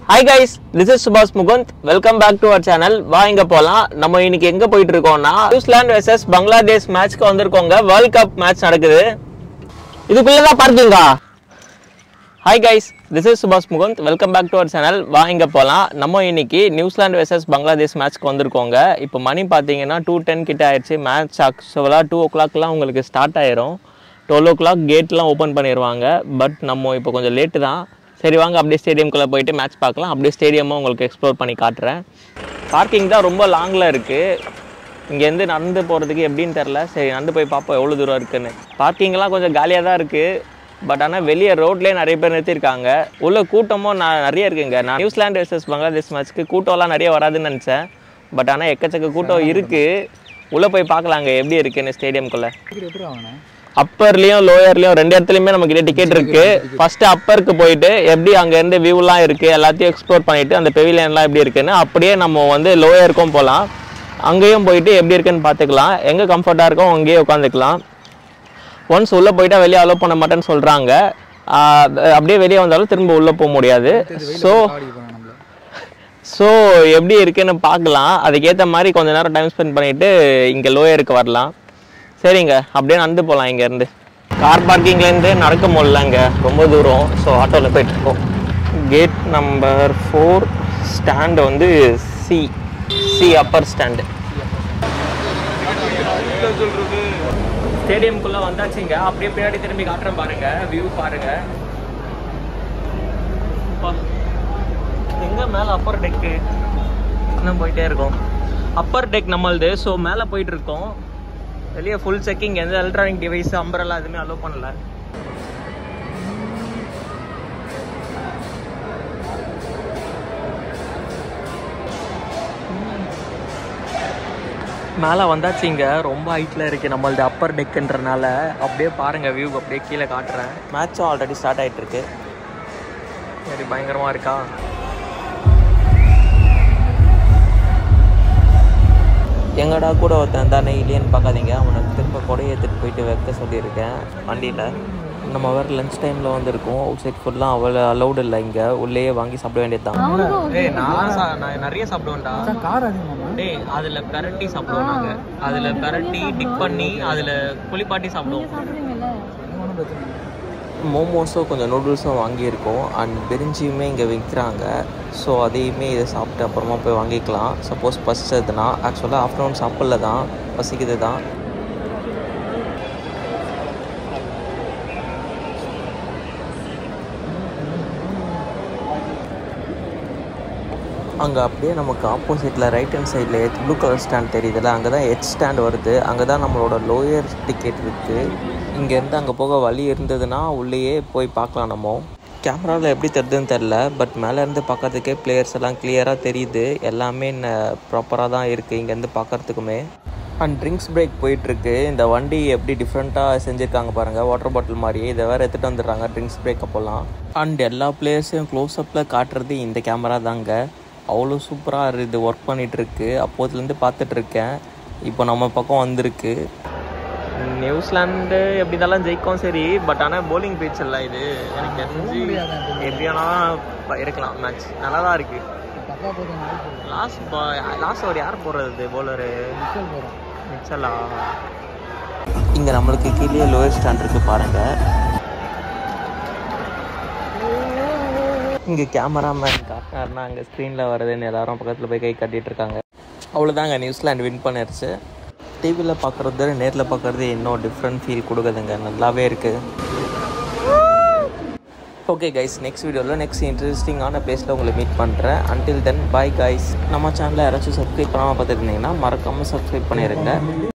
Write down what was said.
Hi guys this is சுபாஷ் Mukund welcome back to our channel வா இங்க போலாம் நம்ம இன்னைக்கு எங்க போயிட்டு இருக்கோம்னா நியூசிலாந்து வெர்சஸ் பங்களாதேஷ் மேட்ச்க்கு வந்திருக்கோங்க வேர்ல்ட் கப் மேட்ச் நடக்குது இதுக்குள்ளதான் பார்க்கிங்கா ஹாய் கைஸ் திஸ் இஸ் சுபாஷ் Mukund welcome back to our channel வா இங்க போலாம் நம்ம இன்னைக்கு நியூசிலாந்து வெர்சஸ் பங்களாதேஷ் மேட்ச்க்கு வந்திருக்கோங்க இப்போ மணி பார்த்தீங்கன்னா டூ டென் கிட்ட ஆயிடுச்சு மேட்ச் ஆக்சுவலாக டூ ஓ கிளாக்லாம் உங்களுக்கு ஸ்டார்ட் ஆயிரும் டுவெல் ஓ கிளாக் கேட்லாம் ஓப்பன் பண்ணிடுவாங்க பட் நம்ம இப்போ கொஞ்சம் லேட்டு தான் சரி வாங்க அப்படியே ஸ்டேடியம்குள்ளே போயிட்டு மேட்ச் பார்க்கலாம் அப்படியே ஸ்டேடியமும் உங்களுக்கு எக்ஸ்ப்ளோர் பண்ணி காட்டுறேன் பார்க்கிங் தான் ரொம்ப லாங்கில் இருக்குது இங்கேருந்து நடந்து போகிறதுக்கு எப்படின்னு தெரில சரி நடந்து போய் பார்ப்போம் எவ்வளோ தூரம் இருக்குன்னு பார்க்கிங்லாம் கொஞ்சம் காலியாக தான் இருக்குது பட் ஆனால் வெளியே ரோட்லேயே நிறைய பேர் நிறுத்திருக்காங்க உள்ள கூட்டமும் நான் நிறைய இருக்குங்க நான் நியூசிலாந்து வர்சஸ் பங்களாதேஷ் மேட்ச்க்கு கூட்டம்லாம் நிறைய வராதுன்னு நினச்சேன் பட் ஆனால் எக்கச்சக்க கூட்டம் இருக்குது உள்ளே போய் பார்க்கலாங்க எப்படி இருக்குன்னு ஸ்டேடியம்குள்ளே டிக்கெட் எப்படி வாங்கினேன் அப்பர்லயும் லோயர்லயும் ரெண்டு இடத்துலயுமே நம்ம கிட்ட டிக்கெட் இருக்கு ஃபர்ஸ்ட் அப்பருக்கு போயிட்டு எப்படி அங்க இருந்து வியூலாம் இருக்கு எல்லாத்தையும் எக்ஸ்ப்ளோர் பண்ணிட்டு அந்த பெவிலியன்லாம் எப்படி இருக்குன்னு அப்படியே நம்ம வந்து லோயருக்கும் போகலாம் அங்கேயும் போயிட்டு எப்படி இருக்குன்னு பார்த்துக்கலாம் எங்க கம்ஃபர்ட்டா இருக்கோ அங்கேயே உட்காந்துக்கலாம் ஒன்ஸ் உள்ள போயிட்டா வெளியே அலோவ் பண்ண மாட்டேன்னு சொல்றாங்க ஆஹ் அப்படியே வெளியே வந்தாலும் திரும்ப உள்ள போக முடியாது ஸோ ஆடி போகிறேன் நம்மள ஸோ எப்படி இருக்குன்னு பார்க்கலாம் அதுக்கேற்ற மாதிரி கொஞ்ச நேரம் டைம் ஸ்பெண்ட் பண்ணிட்டு இங்கே லோயருக்கு வரலாம் சரிங்க அப்படியே நடந்து போகலாம் இங்கேருந்து கார் பார்க்கிங்லேருந்து நடக்க முடியலங்க ரொம்ப தூரம் ஸோ ஆட்டோவில் போயிட்டு இருக்கோம் கேட் நம்பர் ஃபோர் ஸ்டாண்டு வந்து சி சி அப்பர் ஸ்டாண்டு ஸ்டேடியம்குள்ளே வந்தாச்சுங்க அப்படியே பின்னாடி திரும்பி காட்டுறேன் பாருங்க வியூ பாருங்க அப்பா. எங்க மேல அப்பர் டெக்கு இன்னும் போயிட்டே இருக்கோம் அப்பர் டெக் நம்மளது ஸோ மேலே போயிட்டு இருக்கோம் வெளியே ஃபுல் செக்கிங் எந்த எலக்ட்ரானிக் டிவைஸ் அம்பரெல்லாம் எதுவுமே அலோவ் பண்ணல மேலே வந்தாச்சுங்க ரொம்ப ஹைட்டில் இருக்குது நம்மளது அப்பர் டெக்குன்றனால அப்படியே பாருங்கள் வியூ அப்படியே கீழே காட்டுறேன் மேட்சும் ஆல்ரெடி ஸ்டார்ட் ஆயிட்டு இருக்கு சரி பயங்கரமாக இருக்கா எங்கடா கூட ஒருத்தன் தானே இல்லையன்னு பார்க்காதீங்க அவனை திரும்ப கொடையை எடுத்துகிட்டு போயிட்டு வைக்க சொல்லியிருக்கேன் வண்டியில் நம்ம வேறு லஞ்ச் டைமில் வந்திருக்கோம் அவுட் சைட் ஃபுல்லாக அவ்வளோ அலௌடு இல்லை இங்கே உள்ளேயே வாங்கி சாப்பிட வேண்டியதுதான் ஏய் நான் நான் நிறைய சாப்பிடுவேன்டா கார் அதிகமாமா டேய் அதில் பெரட்டி சாப்பிடுவோம் நாங்கள் அதில் பெரட்டி டிக் பண்ணி அதில் குளிப்பாட்டி சாப்பிடுவோம் ஒன்றும் பிரச்சனை இல்லை மோமோஸும் கொஞ்சம் நூடுல்ஸும் வாங்கியிருக்கோம் அண்ட் பிரிஞ்சியுமே இங்கே விற்கிறாங்க ஸோ அதையுமே இதை சாப்பிட்டு அப்புறமா போய் வாங்கிக்கலாம் சப்போஸ் பசிச்சதுன்னா ஆக்சுவலாக ஆஃப்டர்நூன் சாப்பிடல தான் பசிக்குது தான் அங்கே அப்படியே நமக்கு ஆப்போசிட்டில் ரைட் ஹேண்ட் சைடில் ப்ளூ கலர் ஸ்டாண்ட் தெரியுதுல்ல அங்கே தான் ஹெச் ஸ்டாண்ட் வருது அங்கே தான் நம்மளோட லோயர் டிக்கெட் இருக்குது இங்கேருந்து அங்கே போக வழி இருந்ததுன்னா உள்ளேயே போய் பார்க்கலாம் நம்ம கேமராவில் எப்படி தெரியுதுன்னு தெரில பட் மேலேருந்து பார்க்கறதுக்கே பிளேயர்ஸ் எல்லாம் கிளியராக தெரியுது எல்லாமே ப்ராப்பராக தான் இருக்குது இங்கேருந்து பார்க்கறதுக்குமே அண்ட் ட்ரிங்க்ஸ் பிரேக் போயிட்டுருக்கு இந்த வண்டி எப்படி டிஃப்ரெண்ட்டாக செஞ்சுருக்காங்க பாருங்கள் வாட்டர் பாட்டில் மாதிரியே இதை வேறு எடுத்துகிட்டு வந்துடுறாங்க ட்ரிங்க்ஸ் பிரேக் அப்போல்லாம் அண்ட் எல்லா பிளேயர்ஸையும் க்ளோஸ்அப்பில் காட்டுறது இந்த கேமரா தாங்க அவ்வளோ சூப்பராக இது ஒர்க் பண்ணிகிட்ருக்கு அப்போதுலேருந்து பார்த்துட்ருக்கேன் இப்போ நம்ம பக்கம் வந்திருக்கு நியூசிலாந்து எப்படி இருந்தாலும் ஜெயிக்கும் சரி பட் ஆனால் போலிங் பீச் இல்லை இது எனக்கு தெரிஞ்சு எப்படி வேணாலும் இருக்கலாம் மேட்ச் நல்லா தான் இருக்குது பக்கா போதும் லாஸ்ட் லாஸ்ட் ஒரு யார் போடுறது போலரு மிச்சல் போகிறோம் மிச்சலா இங்கே நம்மளுக்கு கீழே லோயர் ஸ்டாண்ட் இருக்கு பாருங்க இங்கே கேமராமேன் காட்டினாருன்னா அங்கே ஸ்க்ரீனில் வருதுன்னு எல்லாரும் பக்கத்தில் போய் கை கட்டிட்டு இருக்காங்க அவ்வளோதாங்க நியூசிலாந்து வின் பண்ணிருச்சு டிவியில் பார்க்குறது நேரில் பார்க்குறது இன்னும் டிஃப்ரெண்ட் ஃபீல் கொடுக்குதுங்க நல்லாவே இருக்குது ஓகே கைஸ் நெக்ஸ்ட் வீடியோவில் நெக்ஸ்ட் இன்ட்ரெஸ்டிங்கான பிளேஸில் உங்களை மீட் பண்ணுறேன் அன்டில் தென் பாய் கைஸ் நம்ம சேனலை யாராச்சும் சப்ஸ்கிரைப் பண்ணாமல் பார்த்துருந்தீங்கன்னா மறக்காமல் சப்ஸ்கிரைப் பண்ணிடுங்க